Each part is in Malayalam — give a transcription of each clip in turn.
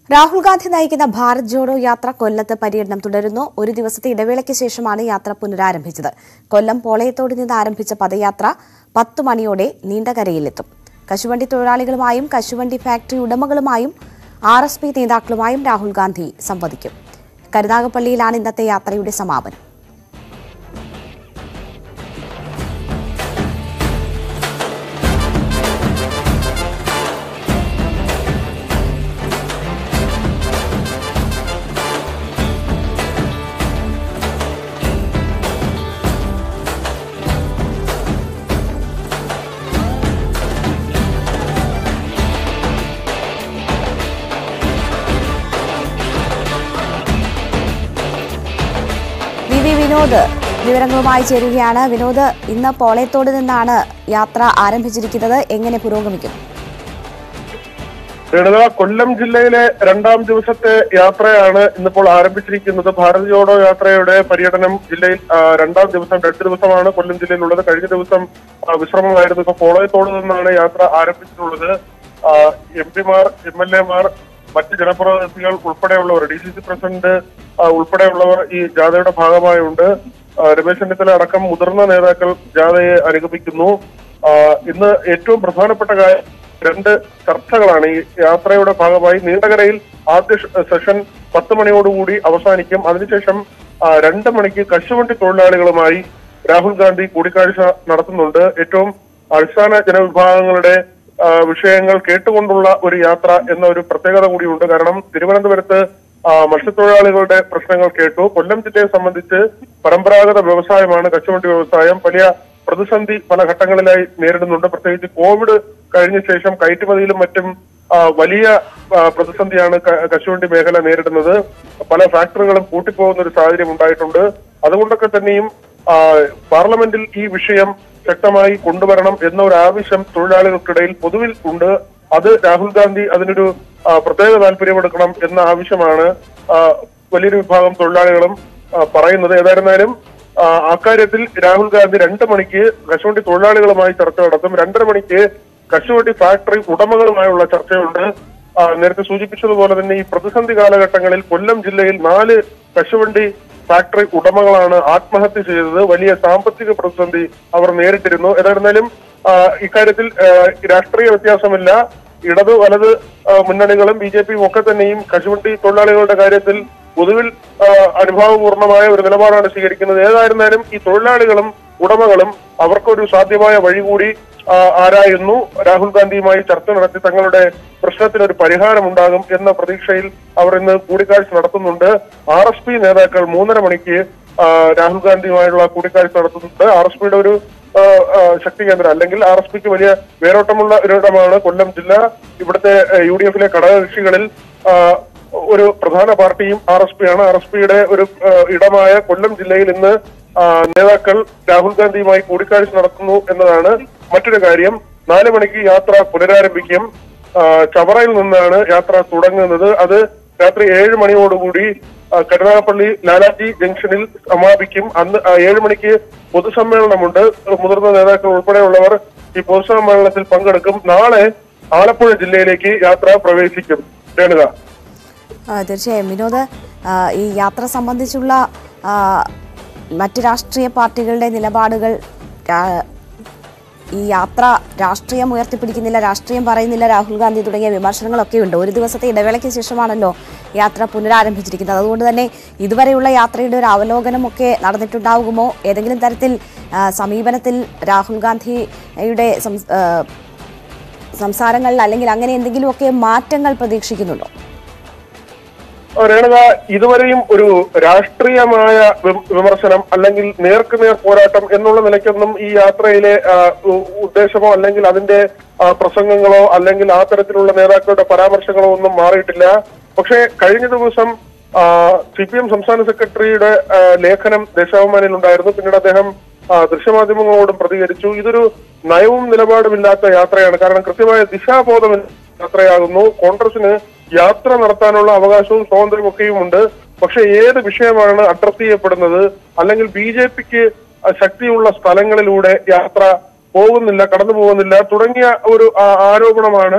രാഹുൽ ഗാന്ധി നയിക്കുന്ന ഭാരത് ജോഡോ യാത്ര കൊല്ലത്ത് പര്യടനം തുടരുന്നു ഒരു ദിവസത്തെ ഇടവേളയ്ക്ക് ശേഷമാണ് യാത്ര പുനരാരംഭിച്ചത് കൊല്ലം പോളയത്തോട് നിന്ന് ആരംഭിച്ച പദയാത്ര പത്ത് മണിയോടെ നീണ്ടകരയിലെത്തും കശുവണ്ടി തൊഴിലാളികളുമായും കശുവണ്ടി ഫാക്ടറി ഉടമകളുമായും ആർ എസ് പി നേതാക്കളുമായും രാഹുൽ ഗാന്ധി സംവദിക്കും കരുനാഗപ്പള്ളിയിലാണ് ഇന്നത്തെ യാത്രയുടെ സമാപനം വി വി വിനോദ് വിവരങ്ങളുമായി ചേരുകയാണ് വിനോദ് ഇന്ന് പോളയത്തോട് നിന്നാണ് യാത്ര ആരംഭിച്ചിരിക്കുന്നത് എങ്ങനെ പുരോഗമിക്കും ലളിത കൊല്ലം ജില്ലയിലെ രണ്ടാം ദിവസത്തെ യാത്രയാണ് ഇന്നിപ്പോൾ ആരംഭിച്ചിരിക്കുന്നത് ഭാരത് ജോഡോ യാത്രയുടെ പര്യടനം ജില്ലയിൽ ആ, രണ്ടാം ദിവസം രണ്ട് ദിവസമാണ് കൊല്ലം ജില്ലയിലുള്ളത് കഴിഞ്ഞ ദിവസം ആ, വിശ്രമമായിരുന്നു ഇപ്പൊ പോളയത്തോട് നിന്നാണ് യാത്ര ആരംഭിച്ചിട്ടുള്ളത് എം പിമാർ എം എൽ എമാർ മറ്റ് ജനപ്രതിനിധികൾ ഉൾപ്പെടെയുള്ളവർ ഡി സി സി പ്രസിഡന്റ് ആ, ഉൾപ്പെടെയുള്ളവർ ഈ ജാഥയുടെ ഭാഗമായുണ്ട് ആ, രമേശ് ചെന്നിത്തല അടക്കം മുതിർന്ന നേതാക്കൾ ജാഥയെ അനുഗമിക്കുന്നു ആ, ഇന്ന് ഏറ്റവും പ്രധാനപ്പെട്ട കാര്യം രണ്ട് ചർച്ചകളാണ് ഈ യാത്രയുടെ ഭാഗമായി നീണ്ടകരയിൽ ആദ്യ ഷ- സെഷൻ പത്ത് മണിയോടുകൂടി അവസാനിക്കും അതിനുശേഷം ആ, രണ്ട് മണിക്ക് കശുവണ്ടി തൊഴിലാളികളുമായി രാഹുൽ ഗാന്ധി കൂടിക്കാഴ്ച നടത്തുന്നുണ്ട് ഏറ്റവും അടിസ്ഥാന ജനവിഭാഗങ്ങളുടെ ആ, വിഷയങ്ങൾ കേട്ടുകൊണ്ടുള്ള ഒരു യാത്ര എന്ന ഒരു പ്രത്യേകത കൂടിയുണ്ട് കാരണം തിരുവനന്തപുരത്ത് ആ, മത്സ്യത്തൊഴിലാളികളുടെ പ്രശ്നങ്ങൾ കേട്ടു കൊല്ലം ജില്ലയെ സംബന്ധിച്ച് പരമ്പരാഗത വ്യവസായമാണ് കശുവണ്ടി വ്യവസായം വലിയ പ്രതിസന്ധി പല ഘട്ടങ്ങളിലായി നേരിടുന്നുണ്ട് പ്രത്യേകിച്ച് കോവിഡ് കഴിഞ്ഞ ശേഷം കയറ്റുമതിയിലും മറ്റും ആ, വലിയ ആ, പ്രതിസന്ധിയാണ് ക- കശുവണ്ടി മേഖല നേരിടുന്നത് പല ഫാക്ടറികളും പൂട്ടിപ്പോകുന്ന ഒരു സാഹചര്യം ഉണ്ടായിട്ടുണ്ട് അതുകൊണ്ടൊക്കെ തന്നെയും ആ, പാർലമെന്റിൽ ഈ വിഷയം ശക്തമായി കൊണ്ടുവരണം എന്ന ഒരു ആവശ്യം തൊഴിലാളികൾക്കിടയിൽ പൊതുവിൽ ഉണ്ട് അത് രാഹുൽ ഗാന്ധി അതിനൊരു ആ, പ്രത്യേക താല്പര്യമെടുക്കണം എന്ന ആവശ്യമാണ് ആ, വലിയൊരു വിഭാഗം തൊഴിലാളികളും ആ, പറയുന്നത് ഏതായിരുന്നാലും ആ, അക്കാര്യത്തിൽ രാഹുൽ ഗാന്ധി രണ്ട് മണിക്ക് കശുവണ്ടി തൊഴിലാളികളുമായി ചർച്ച നടത്തും രണ്ടര മണിക്ക് കശുവണ്ടി ഫാക്ടറി ഉടമകളുമായുള്ള ചർച്ചയുണ്ട് ആ, നേരത്തെ സൂചിപ്പിച്ചതുപോലെ തന്നെ ഈ പ്രതിസന്ധി കാലഘട്ടങ്ങളിൽ കൊല്ലം ജില്ലയിൽ നാല് കശുവണ്ടി ഫാക്ടറി ഉടമകളാണ് ആത്മഹത്യ ചെയ്തത് വലിയ സാമ്പത്തിക പ്രതിസന്ധി അവർ നേരിട്ടിരുന്നു ഏതായിരുന്നാലും ആ, ഇക്കാര്യത്തിൽ ആ, രാഷ്ട്രീയ വ്യത്യാസമില്ല ഇടത് വലത് ആ, മുന്നണികളും ബി ജെ പിയും ഒക്കെ തന്നെയും കശുവണ്ടി തൊഴിലാളികളുടെ കാര്യത്തിൽ പൊതുവിൽ ആ, അനുഭാവപൂർണമായ ഒരു നിലപാടാണ് സ്വീകരിക്കുന്നത് ഏതായിരുന്നാലും ഈ തൊഴിലാളികളും ഉടമകളും അവർക്കൊരു സാധ്യമായ വഴി കൂടി ആ, ആരായുന്നു രാഹുൽ ഗാന്ധിയുമായി ചർച്ച നടത്തി തങ്ങളുടെ പ്രശ്നത്തിന് ഒരു പരിഹാരം ഉണ്ടാകും എന്ന പ്രതീക്ഷയിൽ അവർ ഇന്ന് കൂടിക്കാഴ്ച നടത്തുന്നുണ്ട് ആർ എസ് പി നേതാക്കൾ മൂന്നര മണിക്ക് ആ, രാഹുൽ ഗാന്ധിയുമായുള്ള കൂടിക്കാഴ്ച നടത്തുന്നുണ്ട് ആർ എസ് പിയുടെ ഒരു ആ, ആ, ശക്തി കേന്ദ്രം അല്ലെങ്കിൽ ആർ എസ് പിക്ക് വലിയ വേരോട്ടമുള്ള ഒരിടമാണ് കൊല്ലം ജില്ല ഇവിടുത്തെ യു ഡി എഫിലെ ഘടകകക്ഷികളിൽ ആ, ഒരു പ്രധാന പാർട്ടിയും ആർ എസ് പി ആണ് ആർ എസ് പിയുടെ ഒരു ആ, ഇടമായ കൊല്ലം ജില്ലയിൽ ഇന്ന് ആ, നേതാക്കൾ രാഹുൽ ഗാന്ധിയുമായി കൂടിക്കാഴ്ച നടത്തുന്നു എന്നതാണ് മറ്റൊരു കാര്യം നാല് മണിക്ക് യാത്ര പുനരാരംഭിക്കും ആ, ചവറയിൽ നിന്നാണ് യാത്ര തുടങ്ങുന്നത് അത് രാത്രി ഏഴ് മണിയോടുകൂടി ആ, കരുനാഗപ്പള്ളി ലാലാജി ജംഗ്ഷനിൽ സമാപിക്കും അന്ന് ആ, ഏഴ് മണിക്ക് പൊതുസമ്മേളനമുണ്ട് മുതിർന്ന നേതാക്കൾ ഉൾപ്പെടെയുള്ളവർ ഈ പൊതുസമ്മേളനത്തിൽ പങ്കെടുക്കും നാളെ ആലപ്പുഴ ജില്ലയിലേക്ക് യാത്ര പ്രവേശിക്കും രേണുക ആ, തീർച്ചയായും വിനോദ് ആ, ഈ യാത്ര സംബന്ധിച്ചുള്ള ആ, മറ്റ് രാഷ്ട്രീയ പാർട്ടികളുടെ നിലപാടുകൾ രാ- ഈ യാത്ര രാഷ്ട്രീയം ഉയർത്തിപ്പിടിക്കുന്നില്ല രാഷ്ട്രീയം പറയുന്നില്ല രാഹുൽ ഗാന്ധി തുടങ്ങിയ വിമർശനങ്ങളൊക്കെ ഉണ്ട് ഒരു ദിവസത്തെ ഇടവേളയ്ക്ക് ശേഷമാണല്ലോ യാത്ര പുനരാരംഭിച്ചിരിക്കുന്നത് അതുകൊണ്ട് തന്നെ ഇതുവരെയുള്ള യാത്രയുടെ ഒരു അവലോകനമൊക്കെ നടന്നിട്ടുണ്ടാകുമോ ഏതെങ്കിലും തരത്തിൽ ആ, സമീപനത്തിൽ രാഹുൽ ഗാന്ധിയുടെ സം- ആ, സംസാരങ്ങളിൽ അല്ലെങ്കിൽ അങ്ങനെ എന്തെങ്കിലുമൊക്കെ മാറ്റങ്ങൾ പ്രതീക്ഷിക്കുന്നുണ്ടോ രേണുക ഇതുവരെയും ഒരു രാഷ്ട്രീയമായ വി- വിമർശനം അല്ലെങ്കിൽ നേർക്കുനേർ പോരാട്ടം എന്നുള്ള നിലയ്ക്കൊന്നും ഈ യാത്രയിലെ ആ, ഉ- ഉദ്ദേശമോ അല്ലെങ്കിൽ അതിന്റെ ആ, പ്രസംഗങ്ങളോ അല്ലെങ്കിൽ ആ തരത്തിലുള്ള നേതാക്കളുടെ പരാമർശങ്ങളോ ഒന്നും മാറിയിട്ടില്ല പക്ഷേ കഴിഞ്ഞ ദിവസം സി പി എം സംസ്ഥാന സെക്രട്ടറിയുടെ ആ, ലേഖനം ദേശാഭിമാനിൽ ഉണ്ടായിരുന്നു പിന്നീട് അദ്ദേഹം ആ, ദൃശ്യമാധ്യമങ്ങളോടും പ്രതികരിച്ചു ഇതൊരു നയവും നിലപാടുമില്ലാത്ത യാത്രയാണ് കാരണം കൃത്യമായ ദിശാബോധം യാത്രയാകുന്നു കോൺഗ്രസിന് യാത്ര നടത്താനുള്ള അവകാശവും സ്വാതന്ത്ര്യവും ഒക്കെയും ഉണ്ട് പക്ഷെ ഏത് വിഷയമാണ് അഡ്രസ് ചെയ്യപ്പെടുന്നത് അല്ലെങ്കിൽ ബി ജെ പിക്ക് ശക്തിയുള്ള സ്ഥലങ്ങളിലൂടെ യാത്ര പോകുന്നില്ല കടന്നു പോകുന്നില്ല തുടങ്ങിയ ഒരു ആ, ആരോപണമാണ്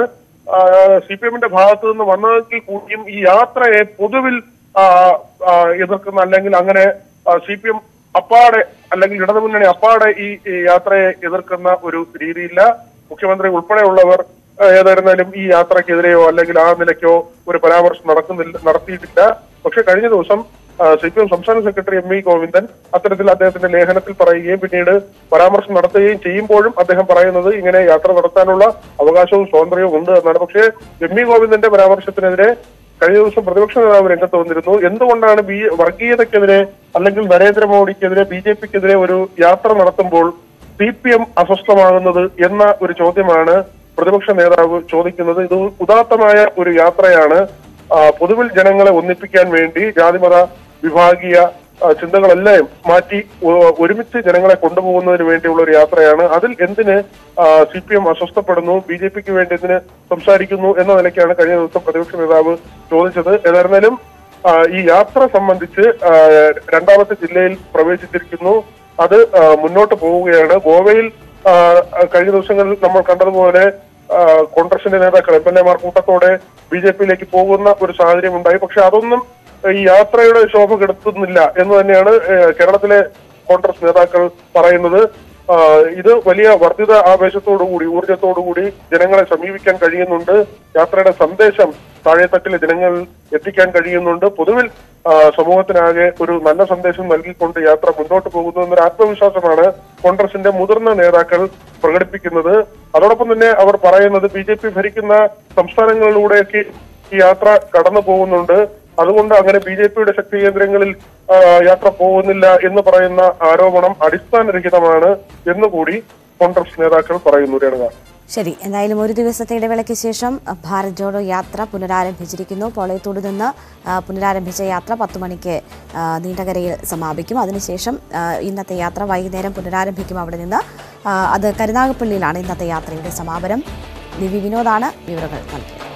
സി പി എമ്മിന്റെ ഭാഗത്തു നിന്ന് വന്നതെങ്കിൽ കൂടിയും ഈ യാത്രയെ പൊതുവിൽ ആ, ആ, എതിർക്കുന്ന അല്ലെങ്കിൽ അങ്ങനെ സി പി എം അപ്പാടെ അല്ലെങ്കിൽ ഇടതുമുന്നണി അപ്പാടെ ഈ ഈ യാത്രയെ എതിർക്കുന്ന ഒരു രീതിയില്ല മുഖ്യമന്ത്രി ഉൾപ്പെടെയുള്ളവർ ആ, ഏതായിരുന്നാലും ഈ യാത്രക്കെതിരെയോ അല്ലെങ്കിൽ ആ നിലയ്ക്കോ ഒരു പരാമർശം നടക്കുന്നില്ല നടത്തിയിട്ടില്ല പക്ഷെ കഴിഞ്ഞ ദിവസം സി പി എം സംസ്ഥാന സെക്രട്ടറി എം വി ഗോവിന്ദൻ അത്തരത്തിൽ അദ്ദേഹത്തിന്റെ ലേഖനത്തിൽ പറയുകയും പിന്നീട് പരാമർശം നടത്തുകയും ചെയ്യുമ്പോഴും അദ്ദേഹം പറയുന്നത് ഇങ്ങനെ യാത്ര നടത്താനുള്ള അവകാശവും സ്വാതന്ത്ര്യവും ഉണ്ട് എന്നാണ് പക്ഷേ എം വി ഗോവിന്ദന്റെ പരാമർശത്തിനെതിരെ കഴിഞ്ഞ ദിവസം പ്രതിപക്ഷ നേതാവ് രംഗത്ത് വന്നിരുന്നു എന്തുകൊണ്ടാണ് ബി വർഗീയതയ്ക്കെതിരെ അല്ലെങ്കിൽ നരേന്ദ്രമോദിക്കെതിരെ ബി ജെ പിക്കെതിരെ ഒരു യാത്ര നടത്തുമ്പോൾ സി പി എം അസ്വസ്ഥമാകുന്നത് എന്ന ഒരു ചോദ്യമാണ് പ്രതിപക്ഷ നേതാവ് ചോദിക്കുന്നത് ഇത് ഉദാത്തമായ ഒരു യാത്രയാണ് ആ, പൊതുവിൽ ജനങ്ങളെ ഒന്നിപ്പിക്കാൻ വേണ്ടി ജാതിമത വിഭാഗീയ ആ, ചിന്തകളെല്ലാം മാറ്റി ഒ- ഒരുമിച്ച് ജനങ്ങളെ കൊണ്ടുപോകുന്നതിന് വേണ്ടിയുള്ള ഒരു യാത്രയാണ് അതിൽ എന്തിന് സി പി എം അസ്വസ്ഥപ്പെടുന്നു ബി ജെ പിക്ക് വേണ്ടി എന്തിന് സംസാരിക്കുന്നു എന്ന നിലയ്ക്കാണ് കഴിഞ്ഞ ദിവസം പ്രതിപക്ഷ നേതാവ് ചോദിച്ചത് ഏതായിരുന്നാലും ആ, ഈ യാത്ര സംബന്ധിച്ച് ആ, രണ്ടാമത്തെ ജില്ലയിൽ പ്രവേശിച്ചിരിക്കുന്നു അത് ആ, മുന്നോട്ട് പോവുകയാണ് ഗോവയിൽ ആ, കഴിഞ്ഞ ദിവസങ്ങളിൽ നമ്മൾ കണ്ടതുപോലെ ആ, കോൺഗ്രസിന്റെ നേതാക്കൾ എം എൽ എമാർ കൂട്ടത്തോടെ ബി ജെ പിയിലേക്ക് പോകുന്ന ഒരു സാഹചര്യം ഉണ്ടായി പക്ഷെ അതൊന്നും ഈ യാത്രയുടെ ശോഭ കെടുത്തുന്നില്ല എന്ന് തന്നെയാണ് ഏ, കേരളത്തിലെ കോൺഗ്രസ് നേതാക്കൾ പറയുന്നത് ആ, ഇത് വലിയ വർദ്ധിത ആവേശത്തോടുകൂടി ഊർജത്തോടുകൂടി ജനങ്ങളെ സമീപിക്കാൻ കഴിയുന്നുണ്ട് യാത്രയുടെ സന്ദേശം താഴെത്തട്ടിലെ ജനങ്ങളിൽ എത്തിക്കാൻ കഴിയുന്നുണ്ട് പൊതുവിൽ ആ, സമൂഹത്തിനാകെ ഒരു നല്ല സന്ദേശം നൽകിക്കൊണ്ട് യാത്ര മുന്നോട്ട് പോകുന്നു എന്നൊരു ആത്മവിശ്വാസമാണ് കോൺഗ്രസിന്റെ മുതിർന്ന നേതാക്കൾ പ്രകടിപ്പിക്കുന്നത് അതോടൊപ്പം തന്നെ അവർ പറയുന്നത് ബി ജെ പി ഭരിക്കുന്ന സംസ്ഥാനങ്ങളിലൂടെയൊക്കെ ഈ യാത്ര കടന്നു പോകുന്നുണ്ട് അതുകൊണ്ട് അങ്ങനെ ബി ജെ പിയുടെ ശക്തി കേന്ദ്രങ്ങളിൽ ആ, യാത്ര പോകുന്നില്ല എന്ന് പറയുന്ന ആരോപണം അടിസ്ഥാനരഹിതമാണ് എന്നുകൂടി കോൺഗ്രസ് നേതാക്കൾ പറയുന്നു രേണുക ശരി എന്തായാലും ഒരു ദിവസത്തെ ഇടവേളയ്ക്ക് ശേഷം അഹ്, ഭാരത് ജോഡോ യാത്ര പുനരാരംഭിച്ചിരിക്കുന്നു പോളയത്തോട് നിന്ന് ആ, പുനരാരംഭിച്ച യാത്ര പത്ത് മണിക്ക് ആ, നീണ്ടകരയിൽ സമാപിക്കും അതിനുശേഷം ആ, ഇന്നത്തെ യാത്ര വൈകുന്നേരം പുനരാരംഭിക്കും അവിടെ നിന്ന് ആ, അത് കരുനാഗപ്പള്ളിയിലാണ് ഇന്നത്തെ യാത്രയുടെ സമാപനം ദിവി വിനോദാണ് വിവരങ്ങൾ നൽകിയത്